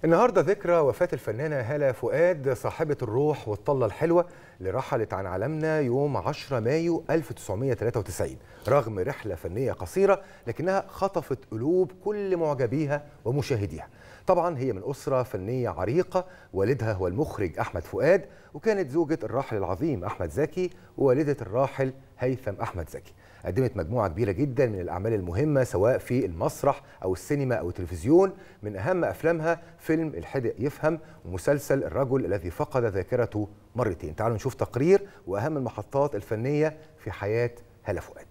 النهارده ذكرى وفاة الفنانة هالة فؤاد صاحبة الروح والطلة الحلوة اللي رحلت عن عالمنا يوم 10 مايو 1993 رغم رحلة فنية قصيرة لكنها خطفت قلوب كل معجبيها ومشاهديها طبعا هي من أسرة فنية عريقة والدها هو المخرج أحمد فؤاد وكانت زوجة الراحل العظيم أحمد زكي ووالدة الراحل هيثم أحمد زكي قدمت مجموعة كبيرة جدا من الأعمال المهمة سواء في المسرح أو السينما أو التلفزيون من أهم أفلامها فيلم الحدق يفهم ومسلسل الرجل الذي فقد ذاكرته مرتين تعالوا نشوف تقرير وأهم المحطات الفنية في حياة هالة فؤاد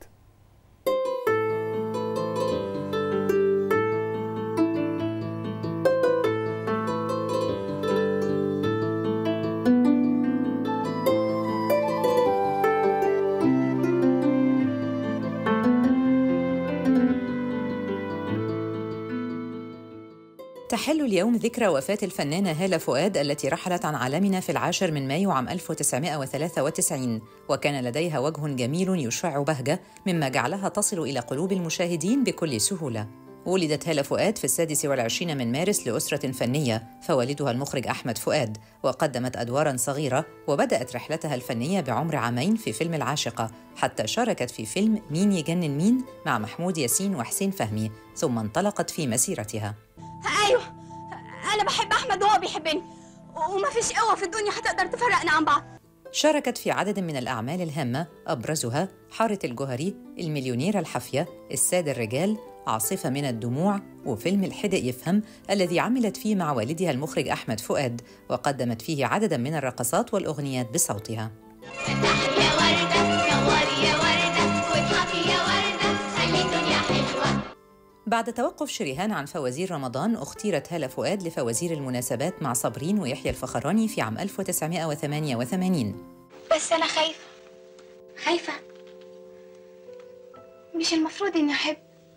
تحل اليوم ذكرى وفاة الفنانة هالة فؤاد التي رحلت عن عالمنا في العاشر من مايو عام 1993 وكان لديها وجه جميل يشع بهجة مما جعلها تصل إلى قلوب المشاهدين بكل سهولة ولدت هالة فؤاد في السادس والعشرين من مارس لأسرة فنية فوالدها المخرج أحمد فؤاد وقدمت أدوارا صغيرة وبدأت رحلتها الفنية بعمر عامين في فيلم العاشقة حتى شاركت في فيلم مين يجنن مين مع محمود ياسين وحسين فهمي ثم انطلقت في مسيرتها ايوه انا بحب احمد وهو بيحبني ومفيش قوه في الدنيا هتقدر تفرقنا عن بعض شاركت في عدد من الأعمال الهامة أبرزها حارة الجوهري المليونيرة الحافية الساد الرجال عاصفة من الدموع وفيلم الحدق يفهم الذي عملت فيه مع والدها المخرج أحمد فؤاد وقدمت فيه عددا من الرقصات والأغنيات بصوتها فتحي يا وردة نوري يا وردة واضحكي يا وردة خلي الدنيا حلوة بعد توقف شريهان عن فوازير رمضان اختيرت هالة فؤاد لفوازير المناسبات مع صابرين ويحيى الفخراني في عام 1988 بس انا خايفه خايفه مش المفروض اني احب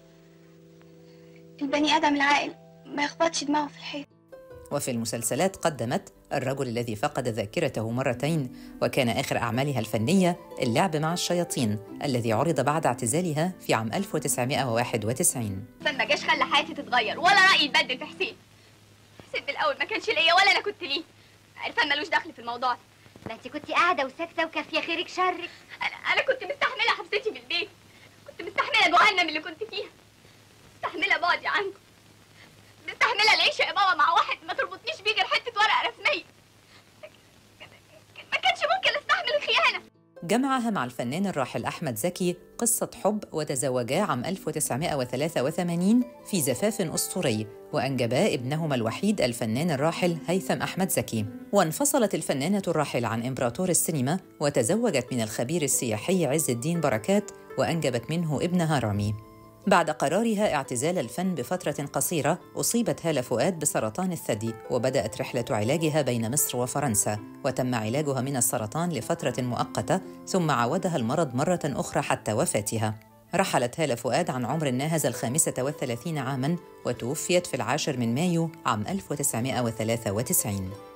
البني ادم العاقل ما يخبطش دماغه في الحيط وفي المسلسلات قدمت الرجل الذي فقد ذاكرته مرتين وكان آخر أعمالها الفنية اللعب مع الشياطين الذي عرض بعد اعتزالها في عام 1991 حسن ما جاش خلى حياتي تتغير ولا رايي يتبدل في حسين حسين بالاول ما كانش ليا ولا انا كنت ليه عرفان ملوش دخل في الموضوع ده ما انت كنت قاعدة وساكتة وكافية خيرك شرك انا انا كنت مستحمله حبستي في البيت كنت مستحمله جهنم اللي كنت فيها مستحمله بعدي عنكم مستحمله العيشه يا بابا مع واحد ما تربطنيش بيه غير حته ورقه رسميه ما كانش ممكن استحمل الخيانه جمعها مع الفنان الراحل أحمد زكي قصة حب وتزوجا عام 1983 في زفاف أسطوري وأنجبا ابنهما الوحيد الفنان الراحل هيثم أحمد زكي وانفصلت الفنانة الراحلة عن إمبراطور السينما وتزوجت من الخبير السياحي عز الدين بركات وأنجبت منه ابنها رامي بعد قرارها اعتزال الفن بفترة قصيرة أصيبت هالة فؤاد بسرطان الثدي وبدأت رحلة علاجها بين مصر وفرنسا وتم علاجها من السرطان لفترة مؤقتة ثم عودها المرض مرة أخرى حتى وفاتها رحلت هالة فؤاد عن عمر ناهز الخامسة والثلاثين عاماً وتوفيت في العاشر من مايو عام 1993